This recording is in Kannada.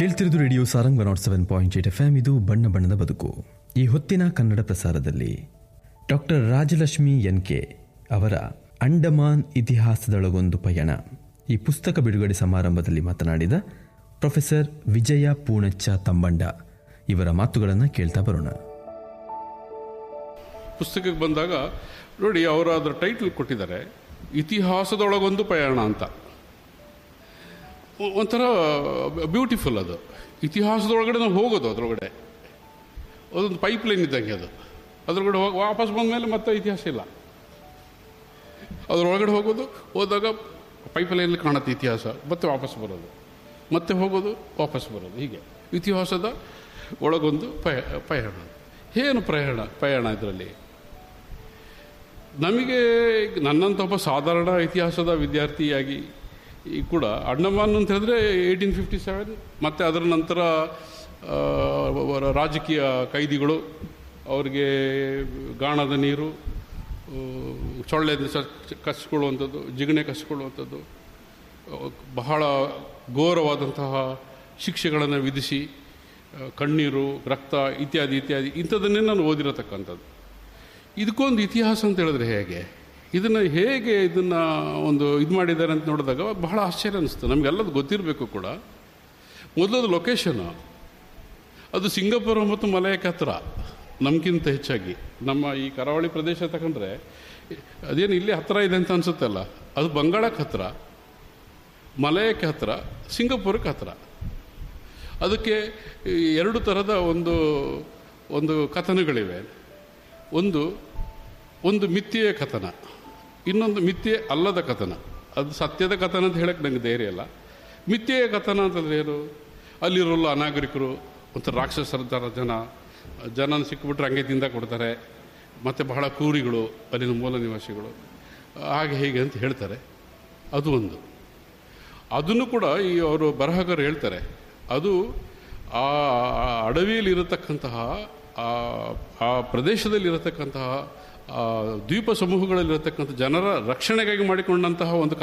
ಕೇಳ್ತಿರೋದು radio Sarang one naught seven point eight F M ಇದು ಬಣ್ಣ ಬಣ್ಣದ ಬದುಕು ಈ ಹೊತ್ತಿನ ಕನ್ನಡ ಪ್ರಸಾರದಲ್ಲಿ ಡಾಕ್ಟರ್ ರಾಜಲಕ್ಷ್ಮಿ ಎನ್ ಕೆ ಅವರ ಅಂಡಮಾನ್ ಇತಿಹಾಸದೊಳಗೊಂದು ಪಯಣ ಈ ಪುಸ್ತಕ ಬಿಡುಗಡೆ ಸಮಾರಂಭದಲ್ಲಿ ಮಾತನಾಡಿದ ಪ್ರೊಫೆಸರ್ ವಿಜಯ ಪೂಣಚ್ಚ ತಂಬಂಡ ಇವರ ಮಾತುಗಳನ್ನು ಕೇಳ್ತಾ ಬರೋಣ ಪುಸ್ತಕಕ್ಕೆ ಬಂದಾಗ ನೋಡಿ ಅವರು ಅದರ ಟೈಟಲ್ ಕೊಟ್ಟಿದ್ದಾರೆ ಇತಿಹಾಸದೊಳಗೊಂದು ಪಯಣ ಅಂತ ಒ- ಒಂಥರ ಬ್ಯೂಟಿಫುಲ್ ಅದು ಇತಿಹಾಸದೊಳಗಡೆ ನಾವು ಹೋಗೋದು ಅದರೊಳಗಡೆ ಅದೊಂದು ಪೈಪ್ ಲೈನ್ ಇದ್ದಂಗೆ ಅದು ಅದರೊಳಗಡೆ ಹೋಗಿ ವಾಪಸ್ ಬಂದ ಮೇಲೆ ಮತ್ತೆ ಇತಿಹಾಸ ಇಲ್ಲ ಅದರೊಳಗಡೆ ಹೋಗೋದು ಹೋದಾಗ ಪೈಪ್ ಲೈನಲ್ಲಿ ಕಾಣುತ್ತೆ ಇತಿಹಾಸ ಮತ್ತೆ ವಾಪಸ್ ಬರೋದು ಮತ್ತೆ ಹೋಗೋದು ವಾಪಸ್ ಬರೋದು ಹೀಗೆ ಇತಿಹಾಸದ ಒಳಗೊಂದು ಪಯ ಪಯಣ ಏನು ಪ್ರಯಾಣ ಪಯಣ ಇದರಲ್ಲಿ ನಮಗೆ ನನ್ನಂಥ ಒಬ್ಬ ಸಾಧಾರಣ ಇತಿಹಾಸದ ವಿದ್ಯಾರ್ಥಿಯಾಗಿ ಈ ಕೂಡ ಅಂಡಮಾನ್ ಅಂತ ಹೇಳಿದ್ರೆ ಏಯ್ಟೀನ್ ಫಿಫ್ಟಿ ಸೆವೆನ್ ಮತ್ತು ಅದರ ನಂತರ ಆ, ಅವರ ರಾಜಕೀಯ ಕೈದಿಗಳು ಅವರಿಗೆ ಗಾಣದ ನೀರು ಆ, ಸೊಳ್ಳೆ ಸ- ಕಸಿಕೊಳ್ಳುವಂಥದ್ದು ಜಿಗಣೆ ಕಸಿಕೊಳ್ಳುವಂಥದ್ದು ಆ, ಬಹಳ ಘೋರವಾದಂತಹ ಶಿಕ್ಷೆಗಳನ್ನು ವಿಧಿಸಿ ಆ, ಕಣ್ಣೀರು ರಕ್ತ ಇತ್ಯಾದಿ ಇತ್ಯಾದಿ ಇಂಥದ್ದನ್ನೇ ನಾನು ಓದಿರತಕ್ಕಂಥದ್ದು ಇದಕ್ಕೊಂದು ಇತಿಹಾಸ ಅಂತ ಹೇಳಿದ್ರೆ ಹೇಗೆ ಇದನ್ನು ಹೇಗೆ ಇದನ್ನು ಒಂದು ಇದು ಮಾಡಿದ್ದಾರೆ ಅಂತ ನೋಡಿದಾಗ ಬಹಳ ಆಶ್ಚರ್ಯ ಅನಿಸ್ತು ನಮಗೆಲ್ಲದು ಗೊತ್ತಿರಬೇಕು ಕೂಡ ಮೊದಲದು ಲೊಕೇಶನು ಅದು ಸಿಂಗಾಪುರ ಮತ್ತು ಮಲಯಕ್ಕೆ ಹತ್ರ ನಮಗಿಂತ ಹೆಚ್ಚಾಗಿ ನಮ್ಮ ಈ ಕರಾವಳಿ ಪ್ರದೇಶ ತಗೊಂಡ್ರೆ ಅದೇನು ಇಲ್ಲಿ ಹತ್ತಿರ ಇದೆ ಅಂತ ಅನಿಸುತ್ತಲ್ಲ ಅದು ಬಂಗಾಳಕ್ಕೆ ಹತ್ತಿರ ಮಲಯಕ್ಕೆ ಹತ್ತಿರ ಸಿಂಗಾಪುರಕ್ಕೆ ಹತ್ತಿರ ಅದಕ್ಕೆ ಈ ಎರಡು ಥರದ ಒಂದು ಒಂದು ಕಥನಗಳಿವೆ ಒಂದು ಒಂದು ಮಿಥ್ಯೆಯ ಕಥನ ಇನ್ನೊಂದು ಮಿಥ್ಯೆ ಅಲ್ಲದ ಕಥನ ಅದು ಸತ್ಯದ ಕಥನ ಅಂತ ಹೇಳಕ್ಕೆ ನನಗೆ ಧೈರ್ಯ ಇಲ್ಲ ಮಿಥ್ಯೆಯ ಕಥನ ಅಂತಂದ್ರೆ ಏನು ಅಲ್ಲಿರೋಲ್ಲ ಅನಾಗರಿಕರು ಮತ್ತು ರಾಕ್ಷಸರ ಥರ ಜನ ಜನನ ಸಿಕ್ಕಿಬಿಟ್ರೆ ಹಂಗೆ ತಿಂದ ಕೊಡ್ತಾರೆ ಮತ್ತು ಬಹಳ ಕ್ರೂರಿಗಳು ಅಲ್ಲಿನ ಮೂಲ ನಿವಾಸಿಗಳು ಹಾಗೆ ಹೇಗೆ ಅಂತ ಹೇಳ್ತಾರೆ ಅದು ಒಂದು ಅದನ್ನು ಕೂಡ ಈ ಅವರು ಬರಹಗಾರರು ಹೇಳ್ತಾರೆ ಅದು ಆ ಆ ಅಡವಿಯಲ್ಲಿ ಇರತಕ್ಕಂತಹ ಆ ಆ ಪ್ರದೇಶದಲ್ಲಿರತಕ್ಕಂತಹ ಆ ದ್ವೀಪ ಸಮೂಹಗಳಲ್ಲಿರತಕ್ಕಂಥ ಜನರ ರಕ್ಷಣೆಗಾಗಿ ಮಾಡಿಕೊಂಡಂತಹ ಒಂದು